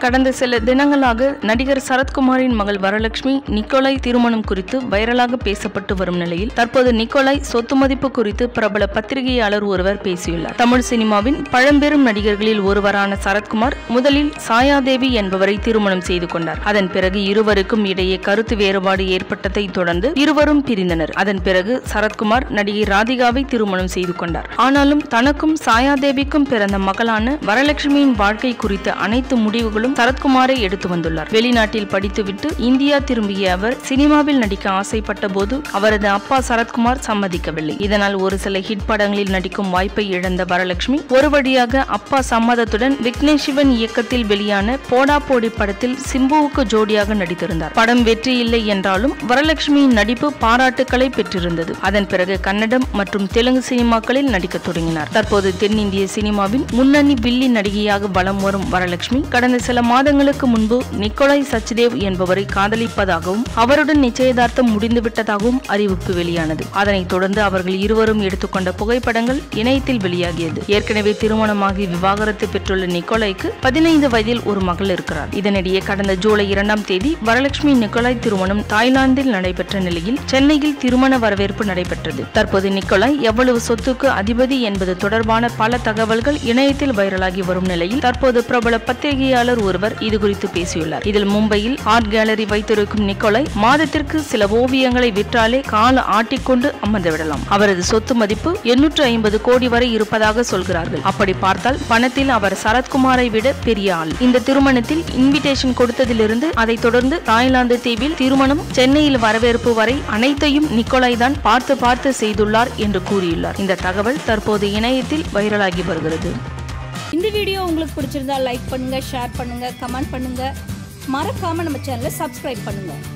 கடந்த சில தினங்களாக நடிகர் சரத்குமாரின் மகள் வரலட்சுமி நிக்கோலாய் திருமணம் குறித்து வைரலாக பேசப்பட்டு வரும் நிலையில் தற்போது நிக்கோலாய் சொத்து மதிப்பு குறித்து பிரபல பத்திரிகையாளர் ஒருவர் பேசியுள்ளார் தமிழ் சினிமாவின் பழம்பெரும் நடிகர்களில் ஒருவரான சரத்குமார் முதலில் சாயாதேவி என்பவரை திருமணம் செய்து கொண்டார் அதன் பிறகு இருவருக்கும் இடையே கருத்து வேறுபாடு ஏற்பட்டதை தொடர்ந்து இருவரும் பிரிந்தனர் அதன் பிறகு சரத்குமார் நடிகை ராதிகாவை திருமணம் செய்து கொண்டார் ஆனாலும் தனக்கும் சாயாதேவிக்கும் பிறந்த மகளான வரலட்சுமியின் வாழ்க்கை குறித்த அனைத்து முடிவுகளும் சரத்குமாரை எடுத்து வந்துள்ளார் வெளிநாட்டில் படித்துவிட்டு இந்தியா திரும்பிய அவர் சினிமாவில் நடிக்க ஆசைப்பட்ட போது அவரது அப்பா சரத்குமார் சம்மதிக்கவில்லை இதனால் ஒரு சில ஹிட் படங்களில் நடிக்கும் வாய்ப்பை இழந்த வரலட்சுமி ஒரு வழியாக அப்பா சம்மதத்துடன் விக்னேஷ் சிவன் இயக்கத்தில் வெளியான போடா போடி படத்தில் சிம்புவுக்கு ஜோடியாக நடித்திருந்தார் படம் வெற்றி இல்லை என்றாலும் வரலட்சுமியின் நடிப்பு பாராட்டுக்களை பெற்றிருந்தது அதன் பிறகு கன்னடம் மற்றும் தெலுங்கு சினிமாக்களில் நடிக்க தொடங்கினார் தற்போது தென்னிந்திய சினிமாவின் முன்னணி வில்லி நடிகையாக வலம் வரும் வரலட்சுமி கடந்த சில மாதங்களுக்கு முன்பு நிக்கோலாய் சச்தேவ் என்பவரை காதலிப்பதாகவும் அவருடன் நிச்சயதார்த்தம் முடிந்துவிட்டதாகவும் அறிவிப்பு வெளியானது அதனைத் தொடர்ந்து அவர்கள் இருவரும் எடுத்துக்கொண்ட புகைப்படங்கள் இணையத்தில் வெளியாகியது ஏற்கனவே திருமணமாகி விவாகரத்து பெற்றுள்ள நிக்கோலாய்க்கு பதினைந்து வயதில் ஒரு மகள் இருக்கிறார் இதனிடையே கடந்த ஜூலை இரண்டாம் தேதி வரலட்சுமி நிக்கோலாய் திருமணம் தாய்லாந்தில் நடைபெற்ற நிலையில் சென்னையில் திருமண வரவேற்பு நடைபெற்றது தற்போது நிக்கோலாய் எவ்வளவு சொத்துக்கு அதிபதி என்பது தொடர்பான பல தகவல்கள் இணையத்தில் வைரலாகி வரும் நிலையில் தற்போது பிரபல பத்திரிகையாளர் ஒருவர் இது குறித்து பேசியுள்ளார் இதில் மும்பையில் ஆர்ட் கேலரி வைத்திருக்கும் நிக்கோலாய் மாதத்திற்கு சில ஓவியங்களை விற்றாலே கால ஆட்டிக்கொண்டு அமர்ந்து விடலாம் அவரது சொத்து மதிப்பு எண்ணூற்று ஐம்பது கோடி வரை இருப்பதாக சொல்கிறார்கள் அப்படி பார்த்தால் பணத்தில் அவர் சரத்குமாரை விட பெரிய ஆள் இந்த திருமணத்தில் இன்விடேஷன் கொடுத்ததிலிருந்து அதைத் தொடர்ந்து தாய்லாந்து தீவில் திருமணம் சென்னையில் வரவேற்பு வரை அனைத்தையும் நிக்கோலாய் தான் பார்த்து பார்த்து செய்துள்ளார் என்று கூறியுள்ளார் இந்த தகவல் தற்போது இணையத்தில் வைரலாகி வருகிறது இந்த வீடியோ உங்களுக்கு பிடிச்சிருந்தா லைக் பண்ணுங்க ஷேர் பண்ணுங்க கமெண்ட் பண்ணுங்க மறக்காம நம்ம சேனலை சப்ஸ்கிரைப் பண்ணுங்க